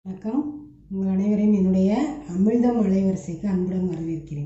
வணக்கம் உங்கள் அனைவரையும் என்னுடைய அமிழ்தம் அலைவரிசைக்கு அன்புடன் வரவேற்கிறேன்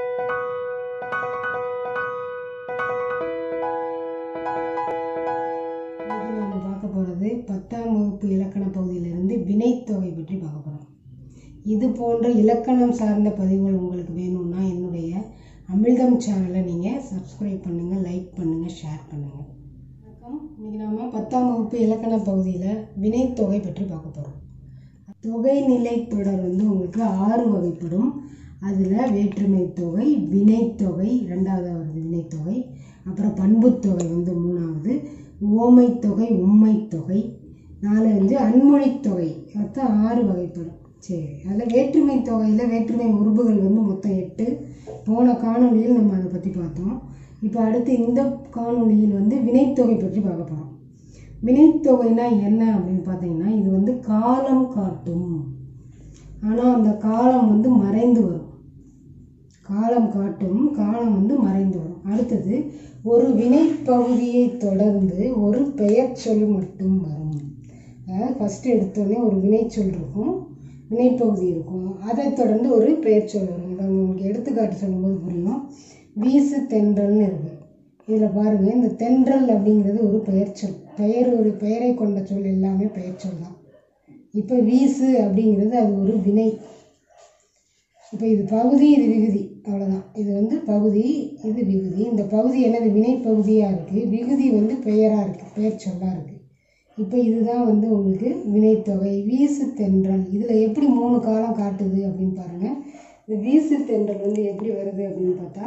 இன்னைக்கு நம்ம பார்க்க போகிறது பத்தாம் வகுப்பு இலக்கண பகுதியிலிருந்து வினைத்தொகை பற்றி பார்க்க போகிறோம் இது போன்ற இலக்கணம் சார்ந்த பதிவுகள் உங்களுக்கு வேணும்னா என்னுடைய அமிழ்தம் சேனலை நீங்கள் சப்ஸ்கிரைப் பண்ணுங்கள் லைக் பண்ணுங்கள் ஷேர் பண்ணுங்கள் வணக்கம் இன்றைக்கி நாம் பத்தாம் வகுப்பு இலக்கண பகுதியில் வினைத்தொகை பற்றி பார்க்க போகிறோம் தொகைநிலை தொடர் வந்து உங்களுக்கு ஆறு வகைப்படும் அதில் வேற்றுமை தொகை வினைத்தொகை ரெண்டாவது வருது வினைத்தொகை அப்புறம் பண்புத்தொகை வந்து மூணாவது ஓமைத்தொகை உம்மைத்தொகை நாலு வந்து அன்மொழித்தொகை மொத்தம் ஆறு வகைப்படும் சரி அதில் வேற்றுமை தொகையில் வேற்றுமை உறுப்புகள் வந்து மொத்தம் எட்டு போன காணொளியில் நம்ம அதை பற்றி பார்த்தோம் இப்போ அடுத்து இந்த காணொளியில் வந்து வினைத்தொகை பற்றி பார்க்க போகிறோம் வினைத்தொகைனா என்ன அப்படின்னு பார்த்தீங்கன்னா இது வந்து காலம் காட்டும் ஆனால் அந்த காலம் வந்து மறைந்து வரும் காலம் காட்டும் காலம் வந்து மறைந்து வரும் அடுத்தது ஒரு வினைப்பகுதியை தொடர்ந்து ஒரு பெயர் சொல் மட்டும் வரும் அதாவது ஃபஸ்ட்டு எடுத்தோடனே ஒரு வினைச்சொல் இருக்கும் வினைப்பகுதி இருக்கும் அதை தொடர்ந்து ஒரு பெயர் சொல் வரும் இப்போ உங்களுக்கு எடுத்துக்காட்டு சொல்லும்போது புரியும் வீசு தென்றல்னு இருக்குது இதில் பாருங்கள் இந்த தென்றல் அப்படிங்கிறது ஒரு பெயர் சொல் பெயர் ஒரு பெயரை கொண்ட சொல் எல்லாமே பெயர் சொல் தான் இப்போ வீசு அப்படிங்கிறது அது ஒரு வினை இப்போ இது பகுதி இது விகுதி அவ்வளோதான் இது வந்து பகுதி இது விகுதி இந்த பகுதி என்னது வினை பகுதியாக இருக்குது விகுதி வந்து பெயராக இருக்குது பெயர் சொல்லாக இருக்குது இப்போ இதுதான் வந்து உங்களுக்கு வினைத்தொகை வீசு தென்றல் இதில் எப்படி மூணு காலம் காட்டுது அப்படின்னு பாருங்கள் இந்த வீசு தென்றல் வந்து எப்படி வருது அப்படின்னு பார்த்தா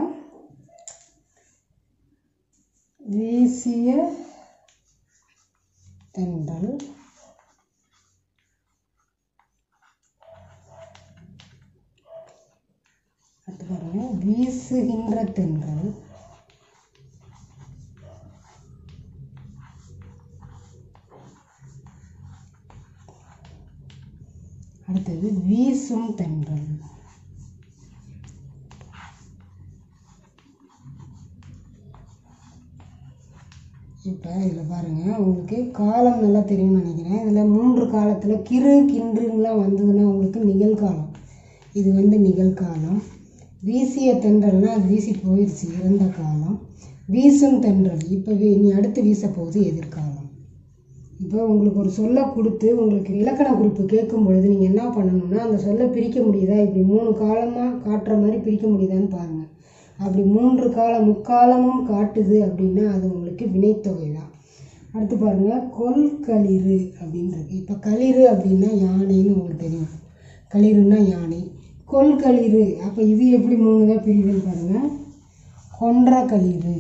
வீசிய தென்றல் அடுத்து பாருங்க வீசுகின்ற தென்றல் அடுத்தது வீசும் தென்றல் இப்போ இதில் பாருங்கள் உங்களுக்கு காலம் நல்லா தெரியும்னு நினைக்கிறேன் இதில் மூன்று காலத்தில் கிறு கின்றுங்களாம் வந்ததுன்னா உங்களுக்கு நிகழ்காலம் இது வந்து நிகழ்காலம் வீசிய தென்றல்னா அது வீசிட்டு போயிடுச்சு இறந்த காலம் வீசும் தென்றல் இப்போ வீ- இனி அடுத்து வீச போகுது எதிர்காலம் இப்போ உங்களுக்கு ஒரு சொல்லை கொடுத்து உங்களுக்கு இலக்கண குறிப்பு கேட்கும் பொழுது நீங்கள் என்ன பண்ணணும்னா அந்த சொல்லை பிரிக்க முடியுதா இப்படி மூணு காலமாக காட்டுற மாதிரி பிரிக்க முடியுதான்னு பாருங்கள் அப்படி மூன்று காலம் முக்காலமும் காட்டுது அப்படின்னா அது உங்களுக்கு வினைத்தொகை தான் அடுத்து பாருங்கள் கொல் களிறு அப்படின்னு இருக்கு இப்போ களிறு அப்படின்னா யானைன்னு உங்களுக்கு தெரியும் களிறுன்னா யானை கொல் களிறு அப்போ இது எப்படி மூணு தான் பிரிவுன்னு பாருங்கள் கொன்ற களிறு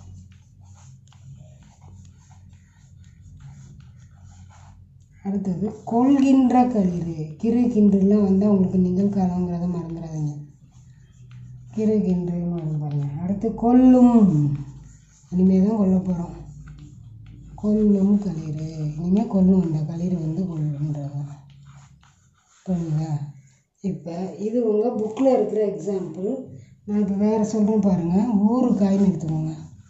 அடுத்தது கொள்கின்ற களிறு கிறு கின்றுலாம் வந்து உங்களுக்கு நிகழ்காலங்கிறத மறந்துடாதீங்க கிறு கின்றுன்னு வருது பாருங்க அடுத்து கொல்லும் இனிமேல் தான் கொல்ல போகிறோம் கொல்லும் களிறு இனிமேல் கொல்லும் அந்த களிறு வந்து கொல்லுன்றாங்க புரியுதா இப்போ இது உங்கள் புக்கில் இருக்கிற எக்ஸாம்பிள் நான் இப்போ வேறு சொல்கிறேன் பாருங்கள் ஊறுகாய்னு எடுத்துக்கோங்க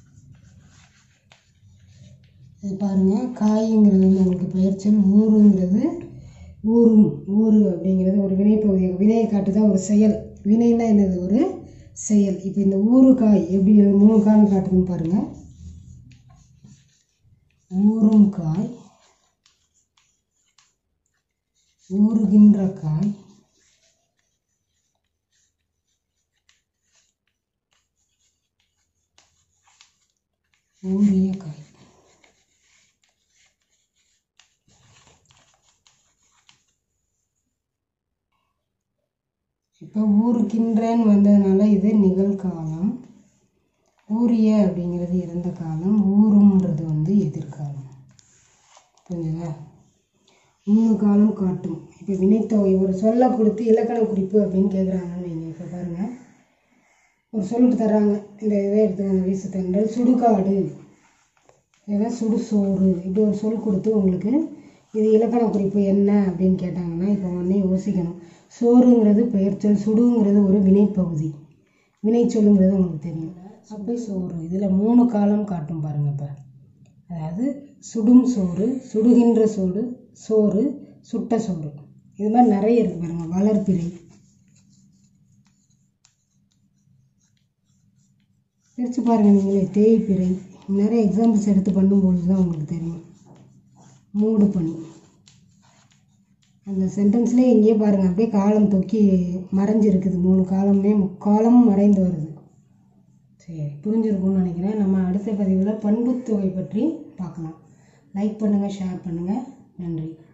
இது பாருங்கள் காய்ங்கிறது வந்து உங்களுக்கு பெயர்ச்சொல் ஊருங்கிறது ஊரும் ஊரு அப்படிங்கிறது ஒரு வினைப்பகுதி வினையை காட்டுதா ஒரு செயல் வினைன்னா என்னது ஒரு செயல் இப்போ இந்த ஊறுகாய் எப்படி இது மூணு காலம் காட்டுதுன்னு பாருங்கள் ஊறும் காய் ஊறுகின்ற காய் ஊறிய காய் இப்போ ஊறுகின்றன்னு வந்ததுனால இது நிகழ்காலம் ஊறிய அப்படிங்கிறது இறந்த காலம் ஊரும்ன்றது வந்து எதிர்காலம் புரிஞ்சுதா மூணு காலம் காட்டும் இப்போ வினைத்தொகை ஒரு சொல்லை கொடுத்து இலக்கண குறிப்பு அப்படின்னு கேட்குறாங்கன்னு வைங்க இப்போ பாருங்கள் ஒரு சொல்லிட்டு தர்றாங்க இந்த இதை எடுத்துக்கோங்க வீசு தென்றல் சுடுகாடு ஏதோ சுடுசோறு இப்படி ஒரு சொல் கொடுத்து உங்களுக்கு இது இலக்கண குறிப்பு என்ன அப்படின்னு கேட்டாங்கன்னா இப்போ உடனே யோசிக்கணும் சோறுங்கிறது பெயர்ச்சொல் சுடுங்கிறது ஒரு வினைப்பகுதி வினைச்சொல்லுங்கிறது உங்களுக்கு தெரியும் அப்படி சோறு இதில் மூணு காலம் காட்டும் பாருங்க இப்போ அதாவது சுடும் சோறு சுடுகின்ற சோறு சோறு சுட்ட சோறு இது மாதிரி நிறைய இருக்குது பாருங்கள் வளர்பிறை பிரித்து பாருங்கள் நீங்களே தேய்பிறை நிறைய எக்ஸாம்பிள்ஸ் எடுத்து பண்ணும்பொழுது தான் உங்களுக்கு தெரியும் மூடு பனி அந்த சென்டென்ஸ்லேயே எங்கேயே பாருங்கள் அப்படியே காலம் தொக்கி மறைஞ்சிருக்குது மூணு காலமே முக்காலம் மறைந்து வருது சரி புரிஞ்சிருக்கும்னு நினைக்கிறேன் நம்ம அடுத்த பதிவில் பண்புத்தொகை பற்றி பார்க்கலாம் லைக் பண்ணுங்கள் ஷேர் பண்ணுங்கள் நன்றி